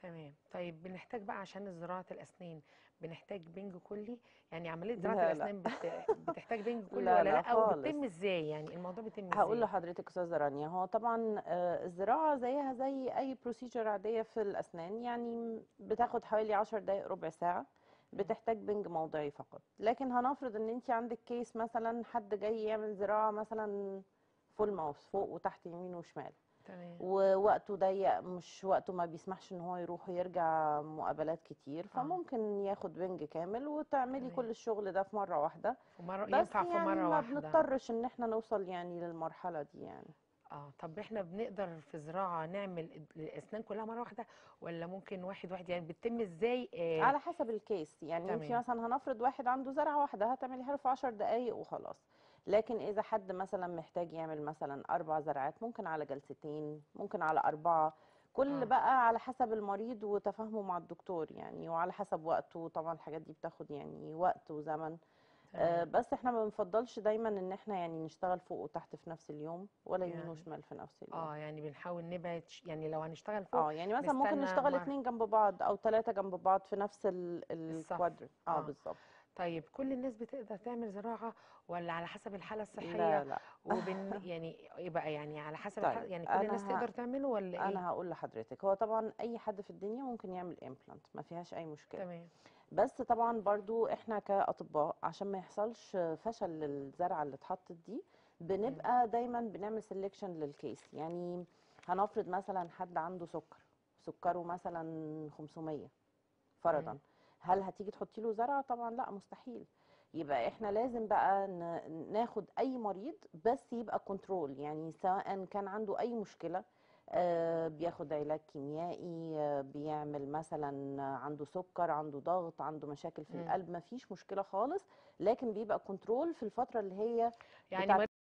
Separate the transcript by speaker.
Speaker 1: تمام طيب بنحتاج بقى عشان زراعة الأسنان بنحتاج بنج كلي يعني عملية زراعة
Speaker 2: لا لا
Speaker 1: الأسنان بت... بتحتاج بنج كلي
Speaker 2: لا
Speaker 1: ولا
Speaker 2: لا
Speaker 1: لا أو
Speaker 2: خالص
Speaker 1: بتتم إزاي يعني الموضوع بيتم
Speaker 2: هقول
Speaker 1: إزاي
Speaker 2: لحضرتك استاذه رانيا هو طبعا آه، الزراعه زيها زي اي بروسيجر عاديه في الاسنان يعني بتاخد حوالي 10 دقائق ربع ساعه بتحتاج بنج موضعي فقط لكن هنفرض ان انت عندك كيس مثلا حد جاي يعمل زراعه مثلا فول ماوس فوق وتحت يمين وشمال
Speaker 1: تمام
Speaker 2: ووقته ضيق مش وقته ما بيسمحش ان هو يروح ويرجع مقابلات كتير
Speaker 1: اه
Speaker 2: فممكن ياخد بنج كامل وتعملي كل
Speaker 1: تمام
Speaker 2: الشغل ده في مرة واحدة
Speaker 1: ومرة
Speaker 2: بس
Speaker 1: ينفع في
Speaker 2: يعني
Speaker 1: مرة
Speaker 2: ما
Speaker 1: واحدة
Speaker 2: بنضطرش ان احنا نوصل يعني للمرحلة دي يعني
Speaker 1: اه طب احنا بنقدر في زراعة نعمل الأسنان كلها مرة واحدة ولا ممكن واحد واحد يعني بتتم إزاي آه
Speaker 2: على حسب الكيس يعني انت
Speaker 1: تمام
Speaker 2: مثلا هنفرض واحد عنده زرعة واحدة هتعمليها له في 10 دقايق وخلاص لكن اذا حد مثلا محتاج يعمل مثلا اربع زرعات ممكن على جلستين ممكن على اربعة كل
Speaker 1: اه
Speaker 2: بقى على حسب المريض وتفاهمه مع الدكتور يعني وعلى حسب وقته طبعا الحاجات دي بتاخد يعني وقت وزمن آه،
Speaker 1: تمام
Speaker 2: بس احنا ما بنفضلش دايما ان احنا يعني نشتغل فوق وتحت في نفس اليوم ولا يمين
Speaker 1: يعني
Speaker 2: وشمال في نفس اليوم
Speaker 1: اه يعني بنحاول نبعد ش- يعني لو هنشتغل فوق
Speaker 2: اه يعني مثلا ممكن
Speaker 1: نستنى
Speaker 2: نشتغل
Speaker 1: مر
Speaker 2: اتنين جنب بعض او تلاتة جنب بعض في نفس
Speaker 1: الصف
Speaker 2: الكوادر اه
Speaker 1: اه
Speaker 2: بالظبط
Speaker 1: طيب كل الناس بتقدر تعمل زراعة ولا على حسب الحالة الصحية
Speaker 2: لا لا
Speaker 1: وبن يعني ايه بقى يعني على حسب
Speaker 2: طيب
Speaker 1: الحالة يعني كل الناس
Speaker 2: انا ه...
Speaker 1: تقدر تعمله ولا ايه
Speaker 2: انا هقول لحضرتك هو طبعا اي حد في الدنيا ممكن يعمل امبلانت ما فيهاش اي مشكله
Speaker 1: تمام
Speaker 2: بس طبعا برضو احنا كاطباء عشان ما يحصلش فشل للزرعه اللي اتحطت دي
Speaker 1: مم.
Speaker 2: بنبقى دايما بنعمل سيلكشن للكيس يعني هنفرض مثلا حد عنده سكر سكره مثلا 500
Speaker 1: مم.
Speaker 2: فرضا هل هتيجي تحطي له زرعه طبعا لا مستحيل يبقى احنا لازم بقى ن- ناخد اي مريض بس يبقى كنترول يعني سواء كان عنده اي مشكله آه، بياخد علاج كيميائي آه، بيعمل مثلا عنده سكر عنده ضغط عنده مشاكل في
Speaker 1: مم.
Speaker 2: القلب مفيش مشكله خالص لكن بيبقى كنترول في الفتره اللي هي
Speaker 1: يعني
Speaker 2: بتاعت